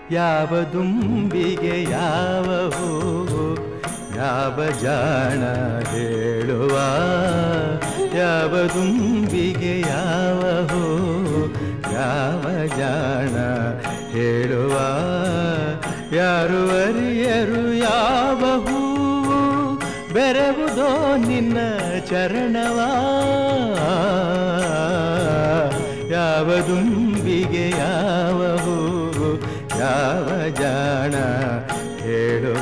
ಯಾವ ದುಂಬಿಗೆ ಯಾವ ಹೂವು ಯಾವ ಜಾಣ ಹೇಳುವ ಯಾವ ದುಂಬಿಗೆ ಯಾವ ಹೂವು ಯಾವ ಜಾಣ ಹೇಳುವ ಯಾರು ಅರಿಯರು ಯಾವ ಹೂವು ಬೆರವುದೋ ನಿನ್ನ ಚರಣವ ಯಾವ ದುಂಬಿಗೆ ಯಾವ ಹೂವು ಯಾವ ಜಾಣ ಹೇಳುವ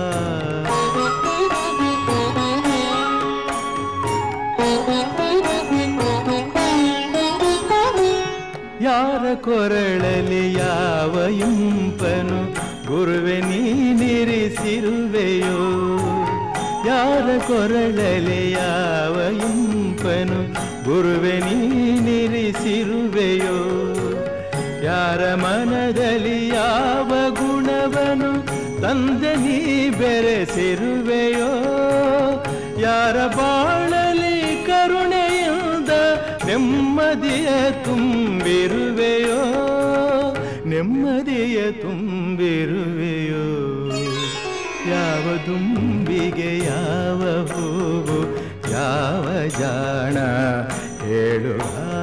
ಯಾರ ಕೊರಳಲಿ ಯಾವ ಇಂಪನು ಗುರುವೆ ನೀನಿರಿಸಿರುವೆಯೋ ಯಾರ ಕೊರಳಲಿ ಯಾವ ಇಂಪನು ಗುರುವೆ ನೀನಿರಿಸಿರುವೆಯೋ ಯಾರ ಮನದಲ್ಲಿ ಯಾವ ಗುಣವನು ತಂದ ನೀ ಬೆರೆಸಿರುವೆಯೋ ಯಾರ ಬಾಳಲಿ ಕರುಣೆಯಿಂದ ನೆಮ್ಮದಿಯ ತುಂಬಿರುವೆಯೋ ನೆಮ್ಮದಿಯ ತುಂಬಿರುವೆಯೋ ಯಾವ ದುಂಬಿಗೆ ಯಾವ ಹೂವು ಯಾವ ಜಾಣ ಹೇಳುವ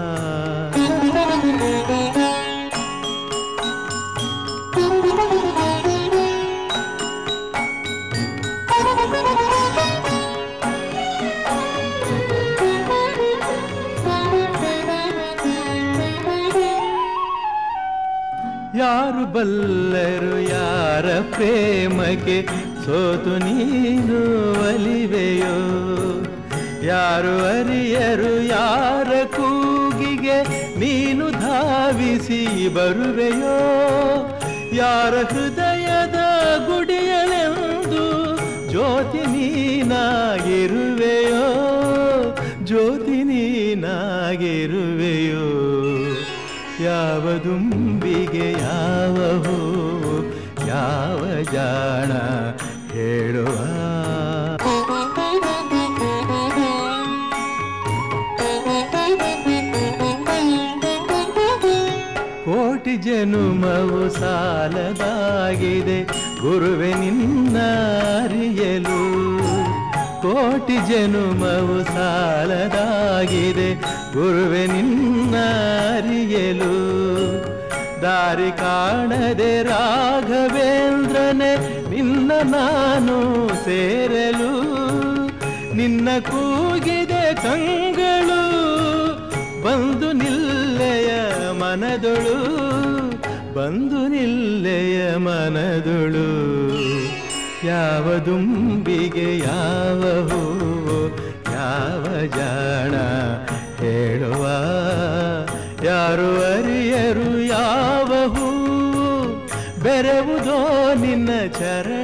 ಯಾರು ಬಲ್ಲರು ಯಾರ ಪ್ರೇಮಕ್ಕೆ ಸೋತು ನೀನು ಒಲಿವೆಯೋ ಯಾರು ಅರಿಯರು ಯಾರ ಕೂಗಿಗೆ ನೀನು ಧಾವಿಸಿ ಬರುವೆಯೋ ಯಾರ ಹೃದಯದ ಗುಡಿಯಳೆಂದು ಜ್ಯೋತಿ ನೀನಾಗಿರುವೆಯೋ ಜ್ಯೋತಿ ನೀನಾಗಿರುವೆಯೋ ಯಾವ ದುಂಬಿಗೆ ಯಾವ ಹೂವು ಯಾವ ಜಾಣ ಹೇಳುವ ಕೋಟಿ ಜನುಮವು ಸಾಲದಾಗಿದೆ ಗುರುವೆ ನಿನ್ನ ಅರಿಯಲು ಕೋಟಿ ಜನುಮವು ಸಾಲದಾಗಿದೆ ಗುರುವೆ ನಿನ್ನ ಅರಿಯಲು ದಾರಿ ಕಾಣದೆ ರಾಘವೇಂದ್ರನೆ ನಿನ್ನ ನಾನು ಸೇರಲು ನಿನ್ನ ಕೂಗಿದೆ ಕಂಗಳು ಬಂದು ನಿಲ್ಲೆಯ ಮನದೊಳು ಬಂದು ನಿಲ್ಲೆಯ ಮನದೊಳು ಯಾವ ದುಂಬಿಗೆ ಯಾವ ಹೂವು ಯಾವ ಜಾಣ ಹೇಳುವ ಯಾರು ಅರಿಯರು ಯಾವ ಹೂವು ಬೆರವುದೋ ನಿನ್ನ ಚರಣ